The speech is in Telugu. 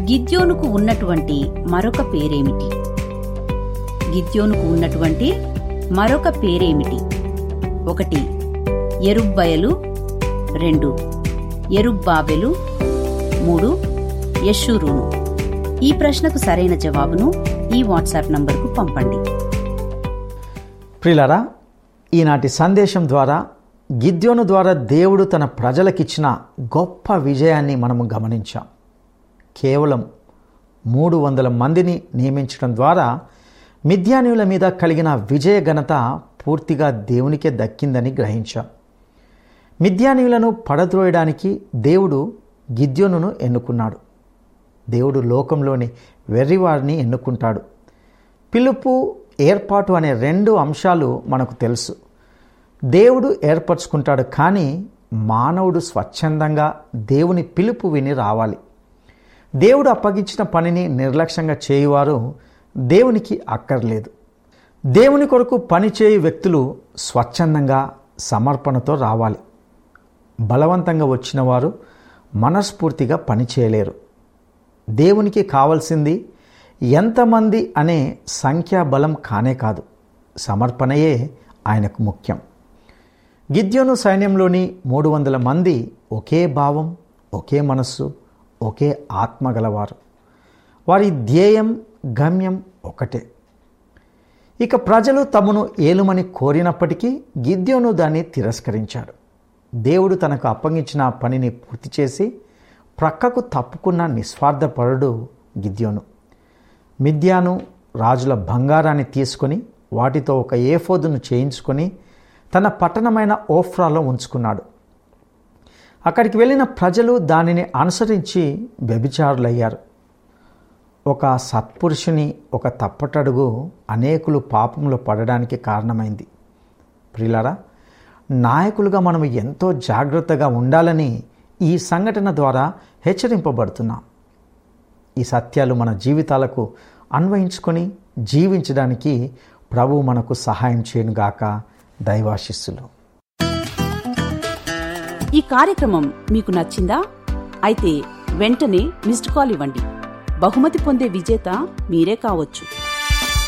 గిద్యోనుకు ఉన్నటువంటి మరొక పేరేమిటి గిద్యోనుకు ఉన్నటువంటి మరొక పేరేమిటి ఒకటి ఎరుబ్బయలు రెండు ఎరుబ్బాబెలు మూడు యశూరును ఈ ప్రశ్నకు సరైన జవాబును ఈ వాట్సాప్ నంబర్కు పంపండి ప్రిలరా ఈనాటి సందేశం ద్వారా గిద్యోను ద్వారా దేవుడు తన ప్రజలకిచ్చిన గొప్ప విజయాన్ని మనము గమనించాం కేవలం మూడు వందల మందిని నియమించడం ద్వారా మిథ్యానుల మీద కలిగిన విజయ ఘనత పూర్తిగా దేవునికే దక్కిందని గ్రహించాం మిథ్యానీయులను పడద్రోయడానికి దేవుడు గిద్యోనును ఎన్నుకున్నాడు దేవుడు లోకంలోని వెర్రివారిని ఎన్నుకుంటాడు పిలుపు ఏర్పాటు అనే రెండు అంశాలు మనకు తెలుసు దేవుడు ఏర్పరచుకుంటాడు కానీ మానవుడు స్వచ్ఛందంగా దేవుని పిలుపు విని రావాలి దేవుడు అప్పగించిన పనిని నిర్లక్ష్యంగా చేయువారు దేవునికి అక్కర్లేదు దేవుని కొరకు పనిచేయు వ్యక్తులు స్వచ్ఛందంగా సమర్పణతో రావాలి బలవంతంగా వచ్చిన వారు మనస్ఫూర్తిగా పనిచేయలేరు దేవునికి కావలసింది ఎంతమంది అనే సంఖ్యాబలం కానే కాదు సమర్పణయే ఆయనకు ముఖ్యం గిద్యోను సైన్యంలోని మూడు వందల మంది ఒకే భావం ఒకే మనస్సు ఒకే ఆత్మ గలవారు వారి ధ్యేయం గమ్యం ఒకటే ఇక ప్రజలు తమను ఏలుమని కోరినప్పటికీ గిద్యోను దాన్ని తిరస్కరించాడు దేవుడు తనకు అప్పగించిన పనిని పూర్తి చేసి ప్రక్కకు తప్పుకున్న నిస్వార్థపరుడు గిద్యోను మిథ్యాను రాజుల బంగారాన్ని తీసుకొని వాటితో ఒక ఏఫోదును చేయించుకొని తన పట్టణమైన ఓఫ్రాలో ఉంచుకున్నాడు అక్కడికి వెళ్ళిన ప్రజలు దానిని అనుసరించి వ్యభిచారులయ్యారు ఒక సత్పురుషుని ఒక తప్పటడుగు అనేకులు పాపంలో పడడానికి కారణమైంది ప్రియులారా నాయకులుగా మనం ఎంతో జాగ్రత్తగా ఉండాలని ఈ సంఘటన ద్వారా హెచ్చరింపబడుతున్నాం ఈ సత్యాలు మన జీవితాలకు అన్వయించుకొని జీవించడానికి ప్రభు మనకు సహాయం చేయనుగాక దైవాశిస్సులు ఈ కార్యక్రమం మీకు నచ్చిందా అయితే వెంటనే మిస్డ్ కాల్ ఇవ్వండి బహుమతి పొందే విజేత మీరే కావచ్చు